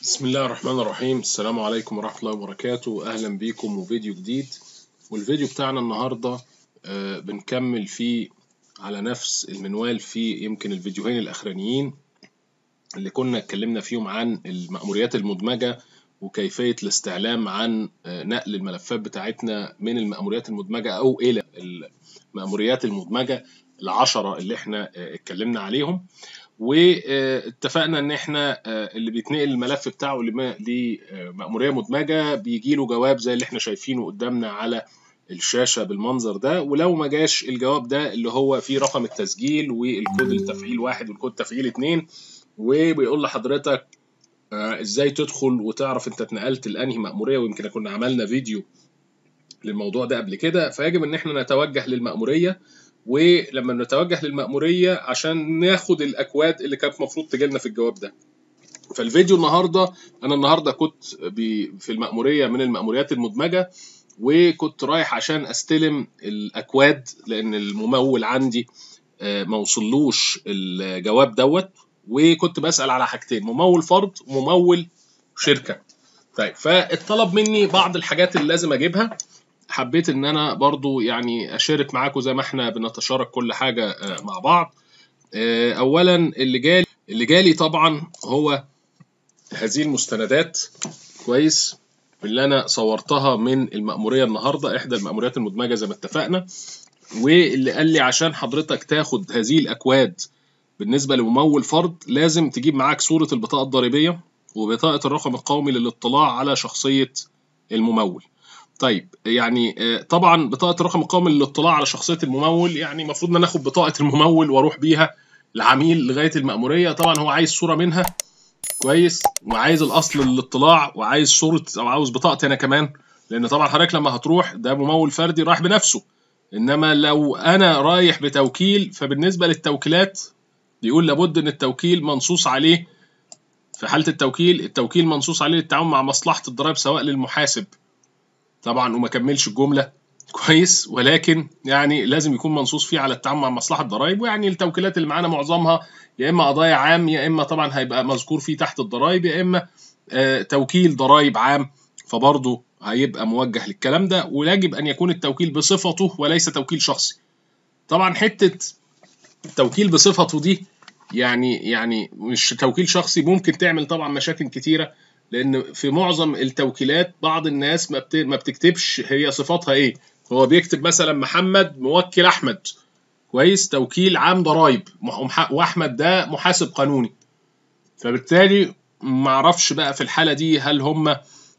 بسم الله الرحمن الرحيم السلام عليكم ورحمة الله وبركاته أهلا بيكم وفيديو جديد والفيديو بتاعنا النهاردة آه، بنكمل فيه على نفس المنوال في يمكن الفيديوهين الأخرانيين اللي كنا اتكلمنا فيهم عن المأموريات المدمجة وكيفية الاستعلام عن آه، نقل الملفات بتاعتنا من المأموريات المدمجة أو إلى المأموريات المدمجة العشرة اللي احنا آه، اتكلمنا عليهم واتفقنا ان احنا آه، اللي بيتنقل الملف بتاعه لما- لمأمورية مدمجة بيجي له جواب زي اللي احنا شايفينه قدامنا على الشاشة بالمنظر ده ولو ما جاش الجواب ده اللي هو فيه رقم التسجيل والكود التفعيل واحد والكود التفعيل اتنين وبيقول لحضرتك آه، ازاي تدخل وتعرف انت اتنقلت لانهي مأمورية ويمكن كنا عملنا فيديو للموضوع ده قبل كده فيجب ان احنا نتوجه للمأمورية ولما نتوجه للمأمورية عشان ناخد الأكواد اللي كانت المفروض تجيلنا في الجواب ده فالفيديو النهارده انا النهارده كنت بي- في المأمورية من المأموريات المدمجة وكنت رايح عشان استلم الأكواد لأن الممول عندي آه، ما وصلوش الجواب دوت وكنت بسأل على حاجتين ممول فرد وممول شركة طيب فاتطلب مني بعض الحاجات اللي لازم اجيبها حبيت ان انا برضو يعني اشارك معاكم زي ما احنا بنتشارك كل حاجة آه، مع بعض آه، اولا اللي جالي اللي جالي طبعا هو هذه المستندات كويس اللي انا صورتها من المأمورية النهاردة احدى المأموريات المدمجة زي ما اتفقنا واللي قال لي عشان حضرتك تاخد هذه الاكواد بالنسبة لممول فرد لازم تجيب معاك صورة البطاقة الضريبية وبطاقة الرقم القومي للاطلاع على شخصية الممول طيب يعني آه، طبعا بطاقة الرقم القومي للاطلاع على شخصية الممول يعني المفروض ان انا اخد بطاقة الممول واروح بيها العميل لغاية المأمورية طبعا هو عايز صورة منها كويس وعايز الاصل للاطلاع وعايز صورة او عاوز بطاقتي انا كمان لان طبعا حضرتك لما هتروح ده ممول فردي رايح بنفسه انما لو انا رايح بتوكيل فبالنسبة للتوكيلات بيقول لابد ان التوكيل منصوص عليه في حالة التوكيل التوكيل منصوص عليه للتعاون مع مصلحة الضرائب سواء للمحاسب طبعا وما كملش الجملة كويس ولكن يعني لازم يكون منصوص فيه على التعاون مع مصلحة الضرائب ويعني التوكيلات اللي معانا معظمها يا اما قضايا عام يا اما طبعا هيبقى مذكور فيه تحت الضرائب يا اما آه، توكيل ضرائب عام فبرضه هيبقى موجه للكلام ده ويجب ان يكون التوكيل بصفته وليس توكيل شخصي طبعا حتة التوكيل بصفته دي يعني يعني مش توكيل شخصي ممكن تعمل طبعا مشاكل كتيره لان في معظم التوكيلات بعض الناس ما بت- ما بتكتبش هي صفاتها ايه هو بيكتب مثلا محمد موكل احمد كويس توكيل عام ضرايب مح- ومح- واحمد ده محاسب قانوني فبالتالي ما اعرفش بقى في الحاله دي هل هم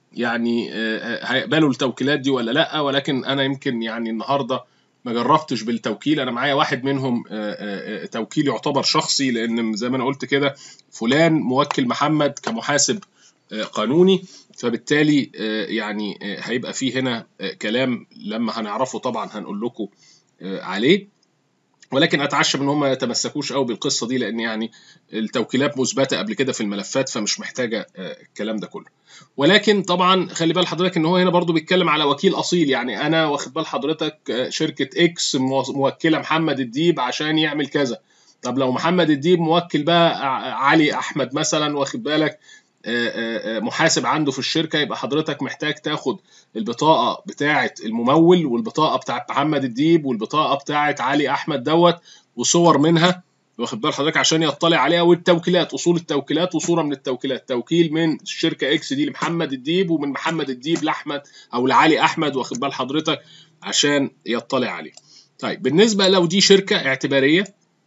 يعني آه، هيقبلوا التوكيلات دي ولا لا ولكن انا يمكن يعني النهارده ما جربتش بالتوكيل انا معايا واحد منهم آه، آه، آه، توكيل يعتبر شخصي لان زي ما انا قلت كده فلان موكل محمد كمحاسب آه، قانوني فبالتالي آه، يعني آه، هيبقى فيه هنا آه، كلام لما هنعرفه طبعا هنقول لكم آه، عليه ولكن اتعشى ان هم ما يتمسكوش قوي بالقصه دي لان يعني التوكيلات مثبته قبل كده في الملفات فمش محتاجه آه، الكلام ده كله ولكن طبعا خلي بال حضرتك ان هو هنا برضو بيتكلم على وكيل اصيل يعني انا واخد بال حضرتك آه، شركه اكس مو- موكله محمد الديب عشان يعمل كذا طب لو محمد الديب موكل بقى ع- علي احمد مثلا واخد بالك آه، آه، آه، محاسب عنده في الشركه يبقى حضرتك محتاج تاخد البطاقه بتاعه الممول والبطاقه بتاعه محمد الديب والبطاقه بتاعه علي احمد دوت وصور منها واخد بال حضرتك عشان يطلع عليها والتوكيلات اصول التوكيلات وصوره من التوكيلات توكيل من الشركه اكس دي لمحمد الديب ومن محمد الديب لاحمد او لعلي احمد واخد بال حضرتك عشان يطلع عليه طيب بالنسبه لو دي شركه اعتباريه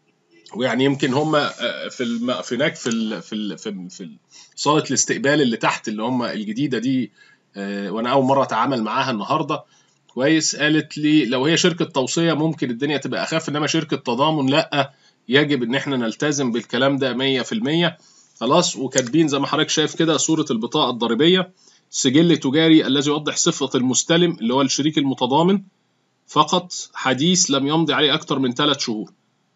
ويعني يمكن هم آه، في الم... في هناك في ال... في ال... في, ال... في ال- صاله الاستقبال اللي تحت اللي هم الجديده دي آه، وانا اول مره اتعامل معاها النهارده كويس قالت لي لو هي شركه توصيه ممكن الدنيا تبقى اخف انما شركه تضامن لا يجب ان احنا نلتزم بالكلام ده 100% خلاص وكاتبين زي ما حضرتك شايف كده صوره البطاقه الضريبيه سجل تجاري الذي يوضح صفه المستلم اللي هو الشريك المتضامن فقط حديث لم يمضي عليه اكتر من ثلاث شهور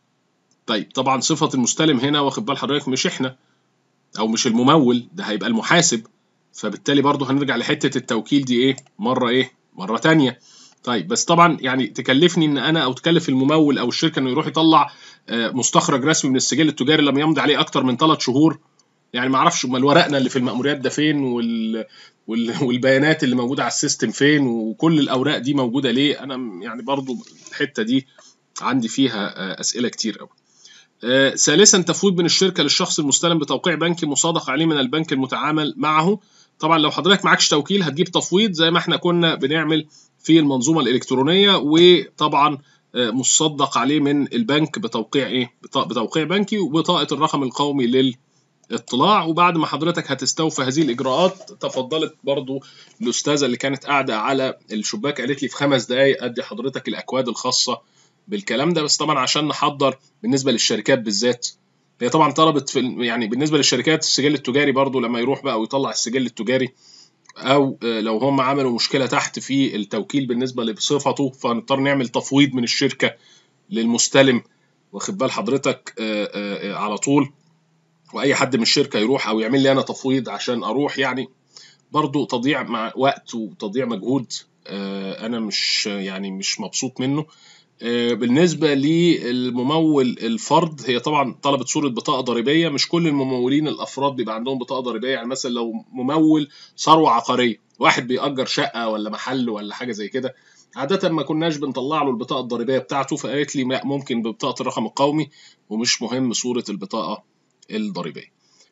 طيب طبعا صفه المستلم هنا واخد بال حضرتك مش احنا او مش الممول ده هيبقى المحاسب فبالتالي برضه هنرجع لحته التوكيل دي ايه مره ايه مره تانية طيب بس طبعا يعني تكلفني ان انا او تكلف الممول او الشركه انه يروح يطلع آه، مستخرج رسمي من السجل التجاري لم يمضي عليه اكتر من ثلاث شهور يعني ما اعرفش امال ورقنا اللي في المأموريات ده فين وال... وال... والبيانات اللي موجوده على السيستم فين وكل الاوراق دي موجوده ليه انا يعني برضو الحته دي عندي فيها اسئله كتير قوي آه، ثالثا تفويض من الشركه للشخص المستلم بتوقيع بنكي مصادق عليه من البنك المتعامل معه طبعا لو حضرتك معكش توكيل هتجيب تفويض زي ما احنا كنا بنعمل في المنظومه الالكترونيه وطبعا آه، مصدق عليه من البنك بتوقيع ايه بتوقيع بنكي وبطاقه الرقم القومي للاطلاع وبعد ما حضرتك هتستوفى هذه الاجراءات تفضلت برضو الاستاذه اللي كانت قاعده على الشباك قالت لي في خمس دقائق ادي حضرتك الاكواد الخاصه بالكلام ده بس طبعا عشان نحضر بالنسبه للشركات بالذات هي طبعا طلبت في يعني بالنسبه للشركات السجل التجاري برضو لما يروح بقى ويطلع السجل التجاري او لو هم عملوا مشكله تحت في التوكيل بالنسبه لصفته فهنضطر نعمل تفويض من الشركه للمستلم واخد بال حضرتك على طول واي حد من الشركه يروح او يعمل لي انا تفويض عشان اروح يعني برضو تضييع مع وقت وتضييع مجهود انا مش يعني مش مبسوط منه بالنسبة للممول الفرد هي طبعا طلبت صورة بطاقة ضريبية مش كل الممولين الأفراد بيبقى عندهم بطاقة ضريبية يعني مثلا لو ممول ثروة عقارية واحد بيأجر شقة ولا محل ولا حاجة زي كده عادة ما كناش بنطلع له البطاقة الضريبية بتاعته فقالت لي ممكن ببطاقة الرقم القومي ومش مهم صورة البطاقة الضريبية.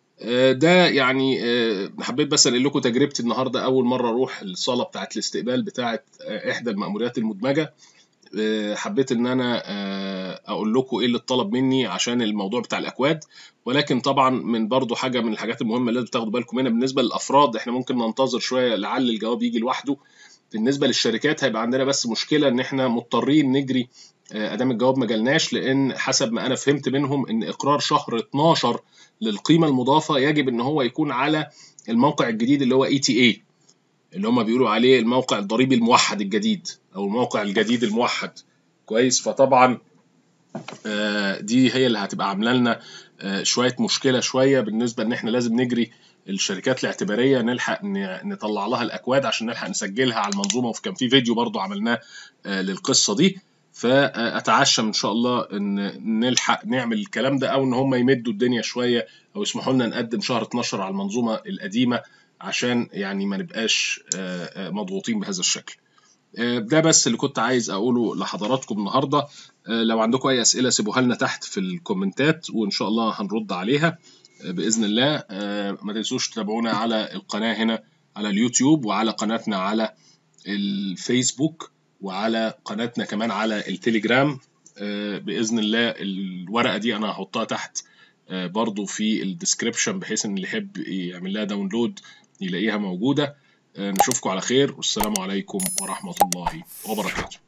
ده يعني حبيت بس انقل لكم تجربتي النهارده اول مره اروح الصاله بتاعه الاستقبال بتاعه احدى المأموريات المدمجه حبيت ان انا اقول لكم ايه اللي اتطلب مني عشان الموضوع بتاع الاكواد ولكن طبعا من برضو حاجه من الحاجات المهمه اللي لازم تاخدوا بالكم منها بالنسبه للافراد احنا ممكن ننتظر شويه لعل الجواب يجي لوحده بالنسبه للشركات هيبقى عندنا بس مشكله ان احنا مضطرين نجري ادام الجواب ما جالناش لان حسب ما انا فهمت منهم ان اقرار شهر 12 للقيمه المضافه يجب ان هو يكون على الموقع الجديد اللي هو اي تي اي اللي هم بيقولوا عليه الموقع الضريبي الموحد الجديد او الموقع الجديد الموحد كويس فطبعا دي هي اللي هتبقى عامله لنا شويه مشكله شويه بالنسبه ان احنا لازم نجري الشركات الاعتباريه نلحق نطلع لها الاكواد عشان نلحق نسجلها على المنظومه وكان في فيديو برضو عملناه للقصه دي فاتعشى ان شاء الله ان نلحق نعمل الكلام ده او ان هم يمدوا الدنيا شويه او يسمحوا لنا نقدم شهر 12 على المنظومه القديمه عشان يعني ما نبقاش مضغوطين بهذا الشكل ده بس اللي كنت عايز اقوله لحضراتكم النهارده لو عندكم اي اسئله سيبوها لنا تحت في الكومنتات وان شاء الله هنرد عليها باذن الله ما تنسوش تتابعونا على القناه هنا على اليوتيوب وعلى قناتنا على الفيسبوك وعلى قناتنا كمان على التليجرام باذن الله الورقه دي انا هحطها تحت برضو في الديسكريبشن بحيث ان اللي يحب يعمل لها داونلود يلاقيها موجوده نشوفكم على خير والسلام عليكم ورحمه الله وبركاته